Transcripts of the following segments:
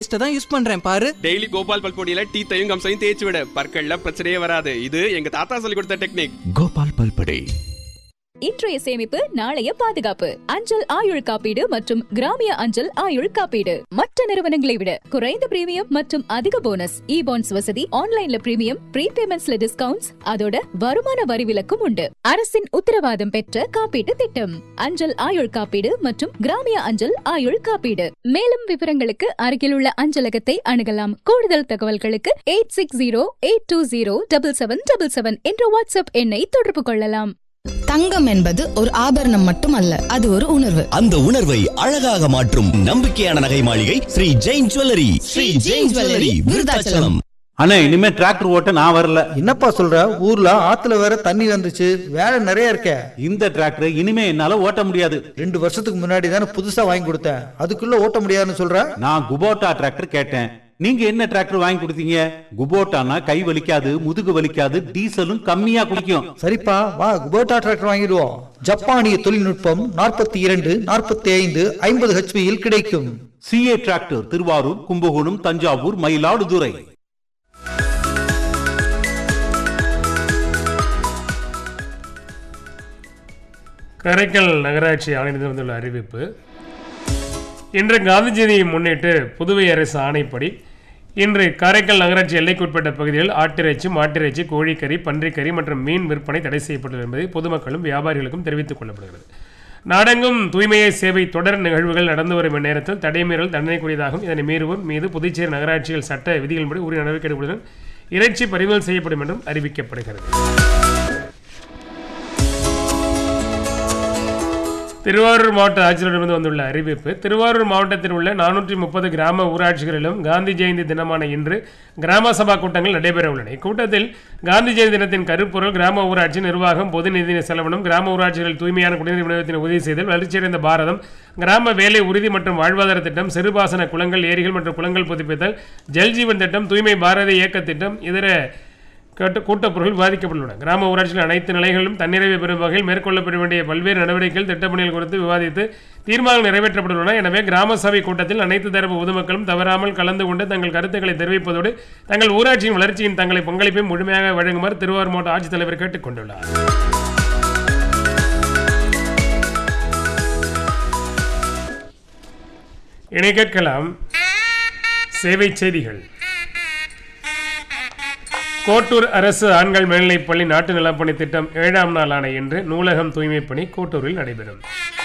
பேஸ்ட்டை தான் யூஸ் பண்றேன் பாரு டெய்லி கோபால் பல்பொடியில டீத்தையும் கம்சையும் தேய்ச்சி விட பற்கள்ல பிரச்சனையே வராது இது எங்க தாத்தா சொல்லி கொடுத்த டெக்னிக் கோபால் பல்படே இன்றைய சேமிப்பு நாளைய பாதுகாப்பு அஞ்சல் ஆயுள் காப்பீடு மற்றும் கிராமிய அஞ்சல் ஆயுள் காப்பீடு மற்ற நிறுவனங்களை விட குறைந்த பிரீமியம் மற்றும் அதிக போனஸ் இ பாண்ட்ஸ் வசதி ஆன்லைன்ல பிரீமியம் ப்ரீபேமெண்ட்ஸ்ல டிஸ்கவுண்ட்ஸ் அதோட வருமான வரி விலக்கும் உண்டு அரசின் உத்தரவாதம் பெற்ற காப்பீட்டு திட்டம் அஞ்சல் ஆயுள் காப்பீடு மற்றும் கிராமிய அஞ்சல் ஆயுள் காப்பீடு மேலும் விவரங்களுக்கு அருகிலுள்ள அஞ்சலகத்தை அணுகலாம் கூடுதல் தகவல்களுக்கு eight six zero eight two zero double seven double seven என்ற வாட்ஸ்அப் எண்ணை தொடர்பு கொள்ளலாம் தங்கம் என்பது ஒரு ஆபரணம் மட்டுமல்ல அது ஒரு உணர்வு அந்த உணர்வை அழகாக மாற்றும் நம்பிக்கையான நகை மாளிகை ஸ்ரீ ஜெயின் ஜுவல்லரி ஸ்ரீ ஜெயின் ஜுவல்லரி விருதாச்சலம் அண்ணே இனிமே டிராக்டர் ஓட்ட நான் வரல என்னப்பா சொல்ற ஊர்ல ஆத்துல வேற தண்ணி வந்துச்சு வேலை நிறைய இருக்கே இந்த டிராக்டர் இனிமே என்னால ஓட்ட முடியாது ரெண்டு வருஷத்துக்கு முன்னாடி தானே புதுசா வாங்கி கொடுத்தேன் அதுக்குள்ள ஓட்ட முடியாதுன்னு சொல்ற நான் குபோட்டா டிராக்டர் கேட்டேன் நீங்க என்ன டிராக்டர் வாங்கி கொடுத்தீங்க குபோட்டானா கை வலிக்காது முதுகு வலிக்காது டீசலும் கம்மியா குடிக்கும் சரிப்பா வா குபோட்டா டிராக்டர் வாங்கிடுவோம் ஜப்பானிய தொழில்நுட்பம் நாற்பத்தி இரண்டு நாற்பத்தி ஐந்து ஐம்பது ஹெச்பியில் கிடைக்கும் சிஏ டிராக்டர் திருவாரூர் கும்பகோணம் தஞ்சாவூர் மயிலாடுதுறை கரைக்கல் நகராட்சி ஆணையத்தில் வந்துள்ள அறிவிப்பு இன்று காந்தி ஜெயந்தியை முன்னிட்டு புதுவை அரசு ஆணைப்படி இன்று காரைக்கால் நகராட்சி எல்லைக்குட்பட்ட பகுதிகளில் ஆட்டிறைச்சி மாட்டிறைச்சி கோழிக்கறி பன்றிக்கறி மற்றும் மீன் விற்பனை தடை செய்யப்பட்டுள்ளது என்பதை பொதுமக்களும் வியாபாரிகளுக்கும் தெரிவித்துக் கொள்ளப்படுகிறது நாடெங்கும் தூய்மையை சேவை தொடர் நிகழ்வுகள் நடந்து வரும் இந்நேரத்தில் தடைமீறல் தண்டனைக்குரியதாகும் இதனை மீறுவோர் மீது புதுச்சேரி நகராட்சிகள் சட்ட விதிகளின்படி உரிய நடவடிக்கை எடுக்கப்படும் இறைச்சி பறிமுதல் செய்யப்படும் என்றும் அறிவிக்கப்படுகிறது திருவாரூர் மாவட்ட ஆட்சியரிடமிருந்து வந்துள்ள அறிவிப்பு திருவாரூர் மாவட்டத்தில் உள்ள நானூற்றி முப்பது கிராம ஊராட்சிகளிலும் காந்தி ஜெயந்தி தினமான இன்று கிராம சபா கூட்டங்கள் நடைபெற உள்ளன இக்கூட்டத்தில் காந்தி ஜெயந்தி தினத்தின் கருப்பொருள் கிராம ஊராட்சி நிர்வாகம் பொது நிதி செலவினம் கிராம ஊராட்சிகளில் தூய்மையான குடிநீர் விநியோகத்தினை உறுதி செய்தல் வளர்ச்சியடைந்த பாரதம் கிராம வேலை உறுதி மற்றும் வாழ்வாதார திட்டம் சிறுபாசன குளங்கள் ஏரிகள் மற்றும் குளங்கள் புதுப்பித்தல் ஜல்ஜீவன் திட்டம் தூய்மை பாரத இயக்க திட்டம் இதர கட்டு கூட்டப்பொருள் பாதிக்கப்பட்டுள்ளன கிராம ஊராட்சியில் அனைத்து நிலைகளிலும் தன்னிறைவு பெறும் வகையில் மேற்கொள்ளப்பட வேண்டிய பல்வேறு நடவடிக்கைகள் திட்டப்பணிகள் குறித்து விவாதித்து தீர்மானங்கள் நிறைவேற்றப்பட்டுள்ளன எனவே கிராம சபை கூட்டத்தில் அனைத்து தரப்பு பொதுமக்களும் தவறாமல் கலந்து கொண்டு தங்கள் கருத்துக்களை தெரிவிப்பதோடு தங்கள் ஊராட்சியின் வளர்ச்சியின் தங்களை பங்களிப்பையும் முழுமையாக வழங்குமாறு திருவாரூர் மாவட்ட ஆட்சித்தலைவர் கேட்டுக் கொண்டுள்ளார் இணை கேட்கலாம் சேவை செய்திகள் கோட்டூர் அரசு ஆண்கள் மேல்நிலைப்பள்ளி நாட்டு நலப்பணி திட்டம் ஏழாம் நாளான இன்று நூலகம் தூய்மைப் பணி கோட்டூரில் நடைபெறும்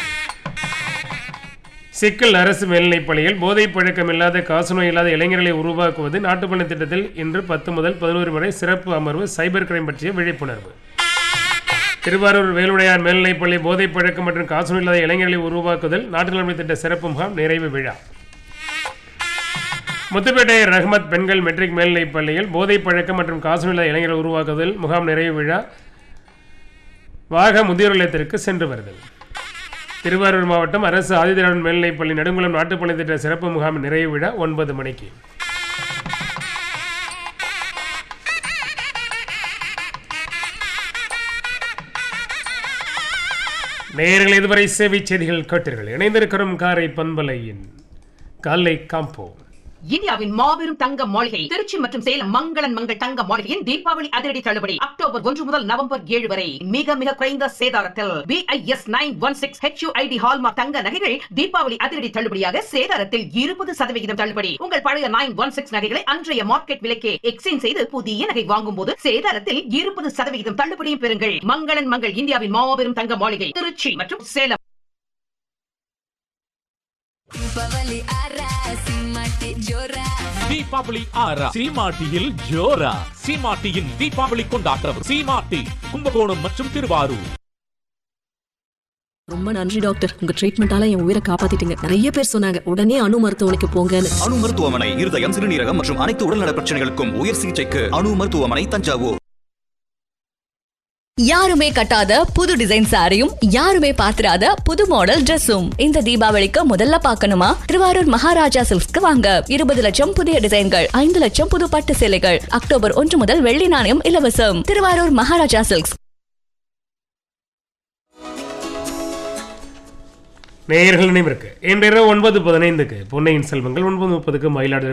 சிக்கல் அரசு மேல்நிலைப்பள்ளியில் போதைப் பழக்கம் இல்லாத காசநோய் இல்லாத இளைஞர்களை உருவாக்குவது நாட்டுப்பணி திட்டத்தில் இன்று பத்து முதல் பதினோரு வரை சிறப்பு அமர்வு சைபர் கிரைம் பற்றிய விழிப்புணர்வு திருவாரூர் வேலுடையார் மேல்நிலைப்பள்ளி போதைப் பழக்கம் மற்றும் காசநோய் இல்லாத இளைஞர்களை உருவாக்குதல் நாட்டு நலப்பணி திட்ட சிறப்பு முகாம் நிறைவு விழா முத்துப்பேட்டை ரஹ்மத் பெண்கள் மெட்ரிக் மேல்நிலைப் பள்ளியில் போதைப் பழக்கம் மற்றும் காசுநிலை இளைஞர்கள் உருவாக்குதல் முகாம் நிறைவு விழா வாக முதியோர் இல்லத்திற்கு சென்று வருதல் திருவாரூர் மாவட்டம் அரசு ஆதிதிராவிடன் மேல்நிலைப் பள்ளி நெடுங்குளம் நாட்டுப்பள்ளி திட்ட சிறப்பு முகாம் நிறைவு விழா ஒன்பது மணிக்கு நேயர்கள் இதுவரை சேவை செய்திகள் கேட்டீர்கள் இணைந்திருக்கிறோம் காரை பண்பலையின் காலை காம்போ இந்தியாவின் மாபெரும் தங்க மாளிகை திருச்சி மற்றும் சேலம் மங்களன் மங்கள் தங்க மாளிகையின் தீபாவளி அதிரடி தள்ளுபடி அக்டோபர் ஒன்று முதல் நவம்பர் ஏழு வரை மிக மிக குறைந்த சேதாரத்தில் BIS nine one six HUID hallmark தங்க நகைகள் தீபாவளி அதிரடி தள்ளுபடியாக சேதாரத்தில் இருபது சதவிகிதம் தள்ளுபடி உங்கள் பழைய நைன் ஒன் சிக்ஸ் நகைகளை அன்றைய மார்க்கெட் விலைக்கே எக்ஸ்சேஞ்ச் செய்து புதிய நகை வாங்கும் போது சேதாரத்தில் இருபது சதவிகிதம் தள்ளுபடியும் பெறுங்கள் மங்களன் மங்கள் இந்தியாவின் மாபெரும் தங்க மாளிகை திருச்சி மற்றும் சேலம் தீபாவளி ஆறா சீமாட்டியில் ஜோரா சீமாட்டியின் தீபாவளி கொண்டாட்டம் சீமாட்டி கும்பகோணம் மற்றும் திருவாரூர் ரொம்ப நன்றி டாக்டர் உங்க ட்ரீட்மெண்டால என் உயிரை காப்பாத்திட்டீங்க நிறைய பேர் சொன்னாங்க உடனே அணு மருத்துவமனைக்கு போங்கன்னு அணு மருத்துவமனை இருதயம் சிறுநீரகம் மற்றும் அனைத்து உடல்நல பிரச்சனைகளுக்கும் உயர் சிகிச்சைக்கு அணு மருத்துவமனை தஞ்சாவூர் யாருமே கட்டாத புது டிசைன் சாரியும் யாருமே பாத்திராத புது மாடல் Dressum இந்த தீபாவளிக்கு முதல்ல பார்க்கணுமா திருவாரூர் மகாராஜா சில்க்ஸ்க்கு வாங்க இருபது லட்சம் புதிய டிசைன்கள் ஐந்து லட்சம் புது பட்டு சேலைகள் அக்டோபர் ஒன்று முதல் வெள்ளி நாணயம் இலவசம் திருவாரூர் மகாராஜா சில்க்ஸ் நேயர்கள் நினைவிற்கு இன்றிரவு ஒன்பது பதினைந்துக்கு பொன்னையின் செல்வங்கள் ஒன்பது முப்பதுக்கு மயிலாடுதுறை